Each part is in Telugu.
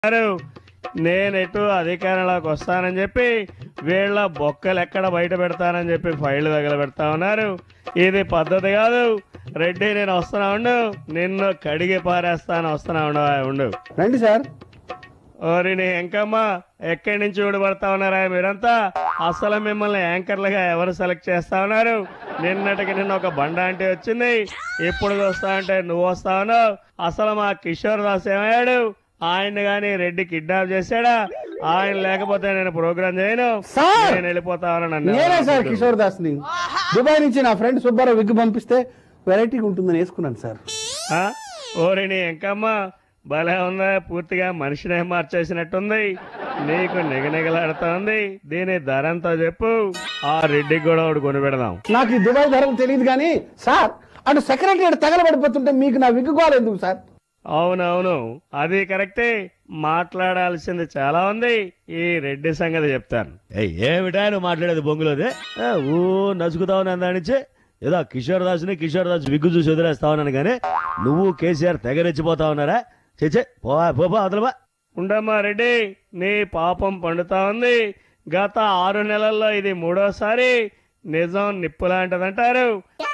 అన్నారు నేను ఎటు అధికారంలోకి వస్తానని చెప్పి వీళ్ళ బొక్కలు ఎక్కడ బయట పెడతానని చెప్పి ఫైల్ తగల పెడతా ఉన్నారు ఇది పద్ధతి కాదు రెడ్డి నేను వస్తున్నా ఉండు నిన్ను కడిగి పారేస్తాను వస్తున్నా ఉండు ఉండు రండి సార్ ఓరి నీ ఎంకమ్మ ఎక్కడి నుంచి ఊడిపడతా ఉన్నారా మీరంతా అసలు మిమ్మల్ని యాంకర్లుగా ఎవరు సెలెక్ట్ చేస్తా ఉన్నారు నిన్నటికి నిన్న ఒక బండ అంటే వచ్చింది ఇప్పుడు వస్తా అంటే నువ్వు వస్తా ఉన్నావు అసలు మా కిషోర్ దాస్ ఏమయ్యాడు ఆయన గాని రెడ్డి కిడ్నాప్ చేశాడా ఆయన లేకపోతే నేను ప్రోగ్రామ్ చేయను సార్! నేను వెళ్ళిపోతాను నన్ను నేనే సార్ కిషోర్ దాస్ ని దుబాయ్ నుంచి నా ఫ్రెండ్ సుబ్బారావు విగ్గు పంపిస్తే వెరైటీగా ఉంటుందని వేసుకున్నాను సార్ ఆ? ఓరి నీ ఎంకమ్మ భలే ఉందా పూర్తిగా మనిషినే మార్చేసినట్టుంది నీకు నిగనిగలాడుతా ఉంది దీని ధర ఎంతో చెప్పు ఆ రెడ్డికి కూడా ఒకటి కొనిపెడదాం నాకు ఈ దుబాయ్ ధరలు తెలియదు కానీ సార్ అటు సెక్రటరీ తగలబడిపోతుంటే మీకు నా విగ్గు కావాలి ఎందుకు సార్ అవునవును అది కరెక్టే మాట్లాడాల్సింది చాలా ఉంది ఈ రెడ్డి సంగతి చెప్తాను ఏయ్, ఏమిటా నువ్వు మాట్లాడేది బొంగులోదే ఏ, ఊ నసుకుతావు నన్ను దానిచ్చే ఏదో కిషోర్ దాస్ని కిషోర్ దాస్ విగ్గు చూసి వదిలేస్తావు కానీ నువ్వు కేసీఆర్ తెగరెచ్చిపోతా ఉన్నారా చేచే పో పో పో, అవతల పో. ఉండమ్మా రెడ్డి నీ పాపం పండుతా ఉంది గత ఆరు నెలల్లో ఇది మూడోసారి నిజం నిప్పు లాంటిదంటారు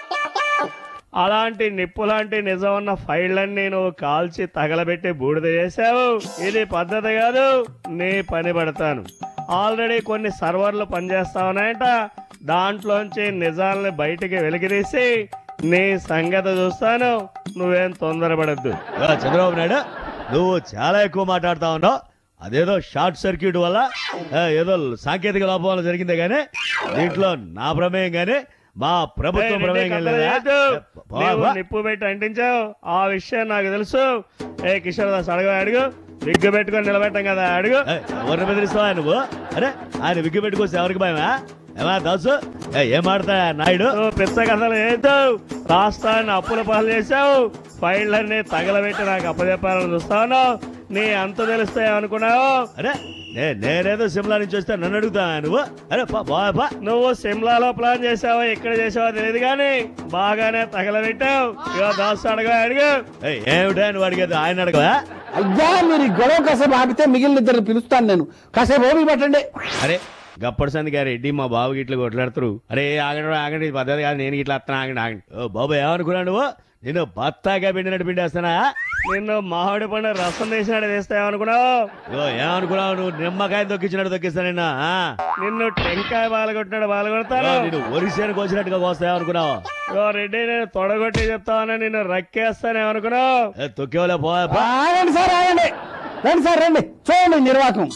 అలాంటి నిప్పు లాంటి నిజం ఉన్న ఫైళ్ళన్నీ నువ్వు కాల్చి తగలబెట్టి బూడిద చేశావు ఇది పద్ధతి కాదు నీ పని పడతాను ఆల్రెడీ కొన్ని సర్వర్లు పనిచేస్తా ఉన్నాయంట దాంట్లోంచి నిజాల్ని బయటికి వెలికితీసి నీ సంగతి చూస్తాను నువ్వేం తొందరపడద్దు ఏ, చంద్రబాబు నాయుడు నువ్వు చాలా ఎక్కువ మాట్లాడుతా ఉన్నావు అదేదో షార్ట్ సర్క్యూట్ వల్ల ఏ, ఏదో సాంకేతిక లోపం వల్ల జరిగిందే కానీ దీంట్లో నా ప్రమేయం కానీ మా ప్రభుత్వం ఏయ్, ప్రమేయం రెడ్డి కానీ కథలు లేదా? చేయొద్దు. ఏ, పో, నీవు పో. నిప్పు పెట్టి అంటించావు ఆ విషయం నాకు తెలుసు ఏ కిషోర్ దాస్ అడుగు అడుగు విగ్గు పెట్టుకొని నిలబెట్టాం కదా అడుగు ఏ, ఎవరిని బెదిరిస్తావా నువ్వు అరే ఆయన విగ్గు పెట్టుకొస్తే ఎవరికి భయమా ఏమా దాసు ఏ, ఏం ఆడతా నాయుడు నువ్వు పిచ్చ కథలు చేద్దావు రాష్ట్రాన్ని అప్పుల పాలు చేశావు ఫైళ్ళన్నీ తగలబెట్టి నాకు అప్పచెప్పాలని చూస్తాను నీ అంత తెలిస్తే అనుకున్నావు అరే నే- నేనేదో సిమ్లా నుంచి వస్తే నన్ను అడుగుతా నువ్వు అరే పా బా బా నువ్వు సిమ్లాలో ప్లాన్ చేసావో ఎక్కడ చేసావో తెలియదు కానీ బాగానే తగలబెట్టావు ఇక దాస్ అడగా అడుగు ఏయ్, ఏమిటా నువ్వు అడిగేది ఆయన అడగవా అయ్యా మీరు ఈ గొడవ కాసేపు ఆపితే మిగిలిన ఇద్దరు పిలుస్తాను నేను కాసేపు ఓపిక పట్టండి అరే గప్పటి సంది గారు రెడ్డి మా బాబుకి ఇట్లా కొట్లాడుతారు అరే ఆగండి ఆగండి ఇది పద్ధతి కాదు నేను ఇట్లా వస్తాను ఆగండి ఆగండి ఓ బాబు ఏమనుకున్నావు నువ్వు నేను బత్తాగా పిండినట్టు పిండేస్తానా నిన్ను మామిడి పండు రసం తీసినట్టు తీస్తావనుకున్నావు ఓ ఏమనుకున్నావు నువ్వు నిమ్మకాయ దొక్కించినట్టు దొక్కిస్తానన్నా నిన్ను టెంకాయ బాలగొట్టినాడు బాలగొడతాను నేను ఒరిసేను కోసినట్టుగా కోస్తావు ఓ రెడ్డి నేను తొడగొట్టి చెప్తావని నిన్ను రక్కేస్తానేమనుకున్నావు తొక్కేవలే పో పో. ఆగండి సార్ ఆగండి రండి సార్ రండి చూడండి నిర్వాకం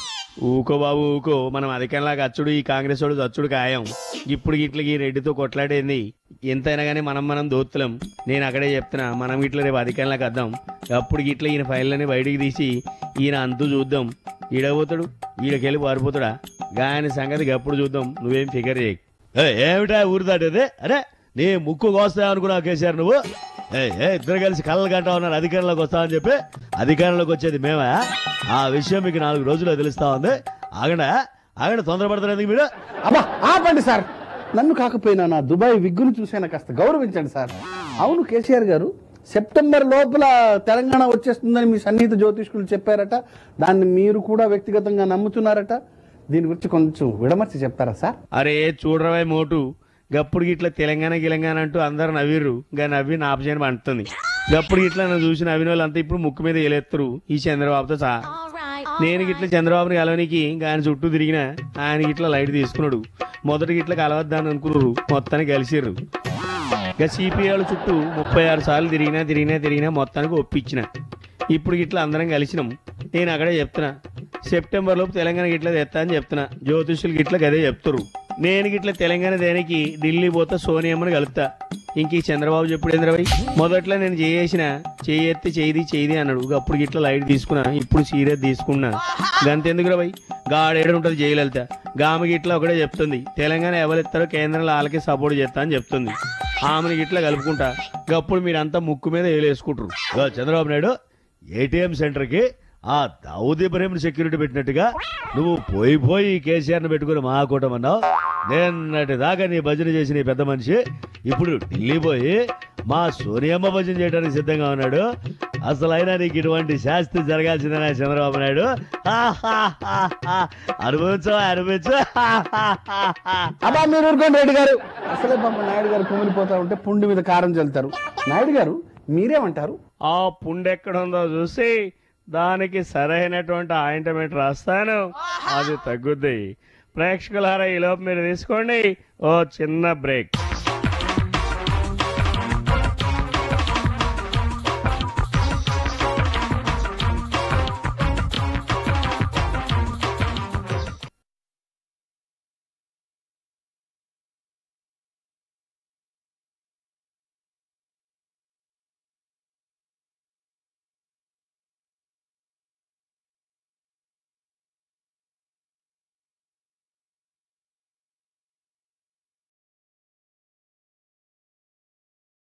ఊకో బాబు ఊకో మనం అధికంలాగా అచ్చుడు ఈ కాంగ్రెస్ వాడు అచ్చుడు ఖాయం ఇప్పుడు ఇట్లకి రెడ్డితో కొట్లాడేంది ఎంతైనా కానీ మనం మనం దోత్తులం నేను అక్కడే చెప్తున్నా మనం ఇట్లా రేపు అధికంలాగా వద్దాం అప్పుడు ఇట్లా ఈయన ఫైళ్ళని బయటికి తీసి ఈయన అంతు చూద్దాం ఈడపోతాడు ఈడకెళ్ళి పారిపోతాడా గాయని సంగతి అప్పుడు చూద్దాం నువ్వేం ఫిగర్ చేయకు ఏ, ఏమిటా ఊరు దాటేది అరే నీ ముక్కు కోస్తావు అనుకున్నావు కేసీఆర్ నువ్వు ఏ ఏ, ఇద్దరు కలిసి కళ్ళలు కంటా ఉన్నారు అధికారంలోకి వస్తామని చెప్పి అధికారంలోకి వచ్చేది మేమా ఆ విషయం మీకు నాలుగు రోజుల్లో తెలుస్తా ఉంది ఆగండా ఆగండి తొందరపడతారు ఎందుకు మీరు అబ్బా ఆపండి సార్ నన్ను కాకపోయినా నా దుబాయ్ విగ్గును చూసాను కాస్త గౌరవించండి సార్ అవును కేసీఆర్ గారు సెప్టెంబర్ లోపల తెలంగాణ వచ్చేస్తుందని మీ సన్నిహిత జ్యోతిష్కులు చెప్పారట దాన్ని మీరు కూడా వ్యక్తిగతంగా నమ్ముతున్నారట దీని గురించి కొంచెం విడమర్చి చెప్తారా సార్ అరే చూడరవై మోటు గప్పుడు ఇట్లా తెలంగాణ గిలంగాణ అంటూ అందరు నవ్విర్రు ఇంకా నవ్వి నాపచేయని పండుతుంది గప్పుడు ఇట్లా నన్ను చూసి నవ్విన వాళ్ళంతా ఇప్పుడు ముక్కు మీద ఏలెత్తరు ఈ చంద్రబాబుతో సహా నేను ఇట్లా చంద్రబాబుని కలవనికి ఇంకా ఆయన చుట్టూ తిరిగిన ఆయన ఇట్లా లైట్ తీసుకున్నాడు మొదటి ఇట్లా కలవద్దాని అనుకున్నారు మొత్తానికి కలిసిర్రు ఇక సిపిఐల చుట్టూ ముప్పై ఆరు సార్లు తిరిగినా తిరిగినా తిరిగినా మొత్తానికి ఒప్పించిన ఇప్పుడు ఇట్లా అందరం కలిసినాం నేను అక్కడే చెప్తున్నా సెప్టెంబర్ లోపు తెలంగాణ గిట్లా తెస్తా అని చెప్తున్నా జ్యోతిష్యులు గిట్ల అదే చెప్తారు నేను గిట్ల తెలంగాణ దేనికి ఢిల్లీ పోతా సోనియమ్మని కలుపుతా ఇంక ఈ చంద్రబాబు చెప్పుడు ఏంద్రబాయ్ మొదట్లో నేను చేసిన చేయెత్తి చేయిది చేయిది అన్నాడు అప్పుడు గిట్ల లైట్ తీసుకున్నా ఇప్పుడు సీరియస్ తీసుకున్నా గంతెందుకు రాబాయ్ గాడేడు ఉంటుంది జయలలిత గామె గిట్ల ఒకటే చెప్తుంది తెలంగాణ ఎవరెత్తారో కేంద్రంలో వాళ్ళకి సపోర్ట్ చేస్తా అని చెప్తుంది ఆమెను గిట్ల కలుపుకుంటా గప్పుడు మీరంతా ముక్కు మీద వేలేసుకుంటారు ఇగో చంద్రబాబు నాయుడు ఏటీఎం సెంటర్కి ఆ దావుద్ ఇబ్రహీం సెక్యూరిటీ పెట్టినట్టుగా నువ్వు పోయి పోయి కేసీఆర్ ను పెట్టుకుని మా కూటమన్నావు నిన్నటి దాకా నీ భజన చేసి నీ పెద్ద మనిషి ఇప్పుడు ఢిల్లీ పోయి మా సోనియమ్మ భజన చేయడానికి సిద్ధంగా ఉన్నాడు అసలు అయినా నీకు ఇటువంటి శాస్తి జరగాల్సిందేనా చంద్రబాబు నాయుడు హా, హా, హా, హా. అనుభవించు అనుభవించు హా, హా, హా, హా. అబ్బా మీరు ఊరుకోండి రెడ్డి గారు అసలే పాప నాయుడు గారు కుమిలిపోతా ఉంటే పుండు మీద కారం చల్లుతారు నాయుడు గారు మీరేమంటారు ఆ పుండు ఎక్కడుందో చూసి దానికి సరైనటువంటి ఆయింట్మెంట్ రాస్తాను అది తగ్గుద్ది ప్రేక్షకులారా ఈ లోపు మీరు తీసుకోండి ఓ చిన్న బ్రేక్